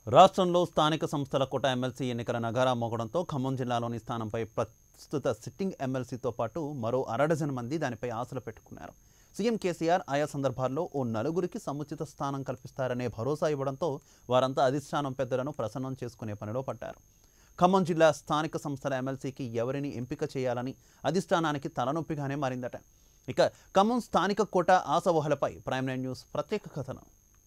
రాష్ట్రంలో స్థానిక సంస్థల కోట ఎమ్మెల్సీ ఎన్నికల నగారా మోగడంతో ఖమ్మం జిల్లాలోని స్థానంపై ప్రస్తుత సిట్టింగ్ ఎమ్మెల్సీతో పాటు మరో అరడజన్ మంది దానిపై ఆశలు పెట్టుకున్నారు సీఎం కేసీఆర్ ఆయా సందర్భాల్లో ఓ నలుగురికి సముచిత స్థానం కల్పిస్తారనే భరోసా ఇవ్వడంతో వారంతా అధిష్టానం పెద్దలను ప్రసన్నం చేసుకునే పనిలో పడ్డారు ఖమ్మం జిల్లా స్థానిక సంస్థల ఎమ్మెల్సీకి ఎవరిని ఎంపిక చేయాలని అధిష్టానానికి తలనొప్పిగానే మారిందట ఇక ఖమ్మం స్థానిక కోట ఆశవహలపై ప్రైమ్ నైన్ న్యూస్ ప్రత్యేక కథనం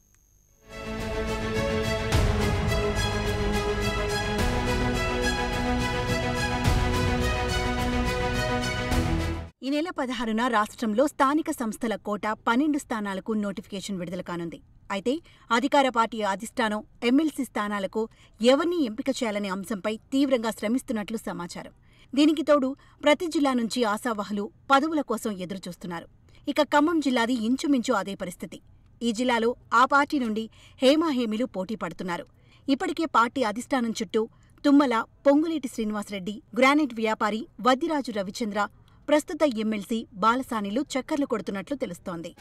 ఈ నెల పదహారున రాష్ట్రంలో స్థానిక సంస్థల కోట పన్నెండు స్థానాలకు నోటిఫికేషన్ విడుదల కానుంది అయితే అధికార పార్టీ అధిష్టానం ఎమ్మెల్సీ స్థానాలకు ఎవరిని ఎంపిక చేయాలనే అంశంపై తీవ్రంగా శ్రమిస్తున్నట్లు సమాచారం దీనికి తోడు ప్రతి జిల్లా నుంచి ఆశావహులు పదవుల కోసం ఎదురుచూస్తున్నారు ఇక ఖమ్మం జిల్లాది ఇంచుమించు అదే పరిస్థితి ఈ జిల్లాలో ఆ పార్టీ నుండి హేమాహేమిలు పోటీ పడుతున్నారు ఇప్పటికే పార్టీ అధిష్టానం చుట్టూ తుమ్మల పొంగులేటి శ్రీనివాసరెడ్డి గ్రానైట్ వ్యాపారి వద్దిరాజు రవిచంద్ర ప్రస్తుత ఎమ్మెల్సీ బాలసానిలు చక్కర్లు కొడుతున్నట్లు తెలుస్తోంది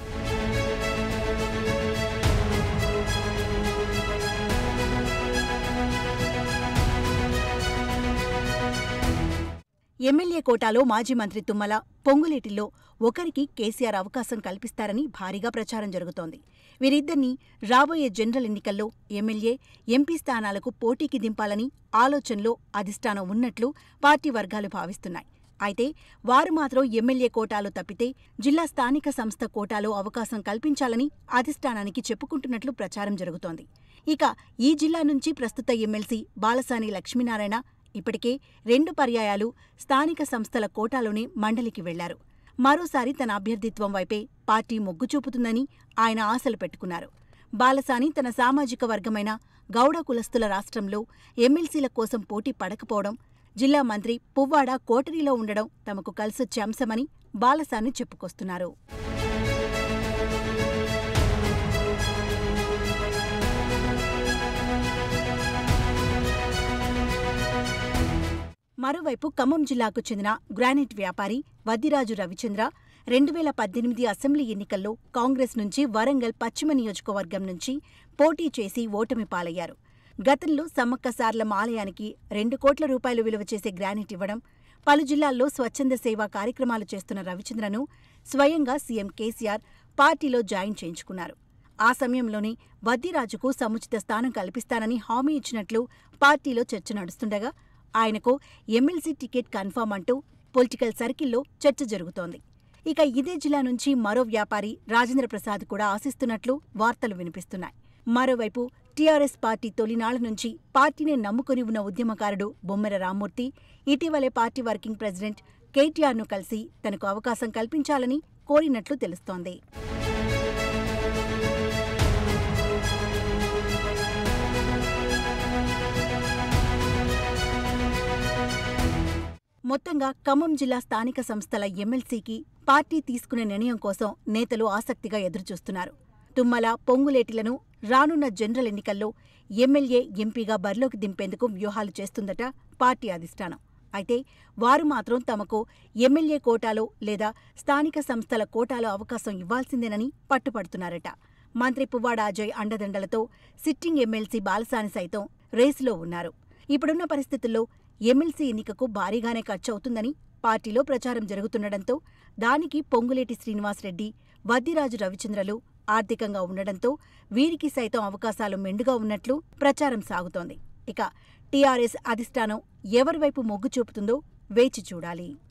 ఎమ్మెల్యే కోటాలో మాజీ మంత్రి తుమ్మల పొంగులేటిలో ఒకరికి కేసీఆర్ అవకాశం కల్పిస్తారని భారీగా ప్రచారం జరుగుతోంది వీరిద్దరినీ రాబోయే జనరల్ ఎన్నికల్లో ఎమ్మెల్యే ఎంపీ స్థానాలకు పోటీకి దింపాలని ఆలోచనలో అధిష్టానం ఉన్నట్లు పార్టీ వర్గాలు భావిస్తున్నాయి అయితే వారు మాత్రం ఎమ్మెల్యే కోటాలో తప్పితే జిల్లా స్థానిక సంస్థ కోటాలో అవకాశం కల్పించాలని అధిష్టానానికి చెప్పుకుంటున్నట్లు ప్రచారం జరుగుతోంది ఇక ఈ జిల్లా నుంచి ప్రస్తుత ఎమ్మెల్సీ బాలసాని లక్ష్మీనారాయణ ఇప్పటికే రెండు పర్యాయాలు స్థానిక సంస్థల కోటాలోనే మండలికి వెళ్లారు మరోసారి తన అభ్యర్థిత్వం వైపే పార్టీ మొగ్గు చూపుతుందని ఆయన ఆశలు పెట్టుకున్నారు బాలసాని తన సామాజిక వర్గమైన గౌడ కులస్తుల రాష్ట్రంలో ఎమ్మెల్సీల కోసం పోటీ పడకపోవడం జిల్లా మంత్రి పువ్వాడ కోటరీలో ఉండడం తమకు కలిసొచ్చే అంశమని బాలసాని చెప్పుకొస్తున్నారు మరోవైపు ఖమ్మం జిల్లాకు చెందిన గ్రానైట్ వ్యాపారి వద్దిరాజు రవిచంద్ర రెండు వేల పద్దెనిమిది అసెంబ్లీ ఎన్నికల్లో కాంగ్రెస్ నుంచి వరంగల్ పశ్చిమ నియోజకవర్గం నుంచి పోటీ చేసి ఓటమి పాలయ్యారు గతంలో సమ్మక్క సార్లం ఆలయానికి రెండు కోట్ల రూపాయలు విలువ చేసే గ్రానైట్ ఇవ్వడం పలు జిల్లాల్లో స్వచ్ఛంద సేవా కార్యక్రమాలు చేస్తున్న రవిచంద్రను స్వయంగా సీఎం కేసీఆర్ పార్టీలో జాయిన్ చేయించుకున్నారు ఆ సమయంలోనే వద్దిరాజుకు సముచిత స్థానం కల్పిస్తానని హామీ ఇచ్చినట్లు పార్టీలో చర్చ నడుస్తుండగా ఆయనకు ఎమ్మెల్సీ టికెట్ కన్ఫర్మ్ అంటూ పొలిటికల్ సర్కిల్లో చర్చ జరుగుతోంది ఇక ఇదే జిల్లా నుంచి మరో వ్యాపారి రాజేంద్ర ప్రసాద్ కూడా ఆశిస్తున్నట్లు వార్తలు వినిపిస్తున్నాయి మరోవైపు టీఆర్ఎస్ పార్టీ తొలినాళ్ల నుంచి పార్టీని నమ్ముకుని ఉన్న ఉద్యమకారుడు బొమ్మెర రామ్మూర్తి ఇటీవలే పార్టీ వర్కింగ్ ప్రెసిడెంట్ కేటీఆర్ను కలిసి తనకు అవకాశం కల్పించాలని కోరినట్లు తెలుస్తోంది మొత్తంగా ఖమ్మం జిల్లా స్థానిక సంస్థల ఎమ్మెల్సీకి పార్టీ తీసుకునే నిర్ణయం కోసం నేతలు ఆసక్తిగా ఎదురుచూస్తున్నారు తుమ్మల పొంగులేటిలను రానున్న జనరల్ ఎన్నికల్లో ఎమ్మెల్యే ఎంపీగా బరిలోకి దింపేందుకు వ్యూహాలు చేస్తుందట పార్టీ అధిష్టానం అయితే వారు మాత్రం తమకు ఎమ్మెల్యే కోటాలో లేదా స్థానిక సంస్థల కోటాలో అవకాశం ఇవ్వాల్సిందేనని పట్టుపడుతున్నారట మంత్రి పువ్వాడ అజయ్ అండదండలతో సిట్టింగ్ ఎమ్మెల్సీ బాలసాని సైతం రేసులో ఉన్నారు ఇప్పుడున్న పరిస్థితుల్లో ఎమ్మెల్సీ ఎన్నికకు భారీగానే ఖర్చవుతుందని పార్టీలో ప్రచారం జరుగుతుండటంతో దానికి పొంగులేటి శ్రీనివాసరెడ్డి వద్దిరాజు రవిచంద్రలు ఆర్థికంగా ఉండడంతో వీరికి సైతం అవకాశాలు మెండుగా ఉన్నట్లు ప్రచారం సాగుతోంది ఇక టీఆర్ఎస్ అధిష్టానం ఎవరివైపు మొగ్గు చూపుతుందో వేచి చూడాలి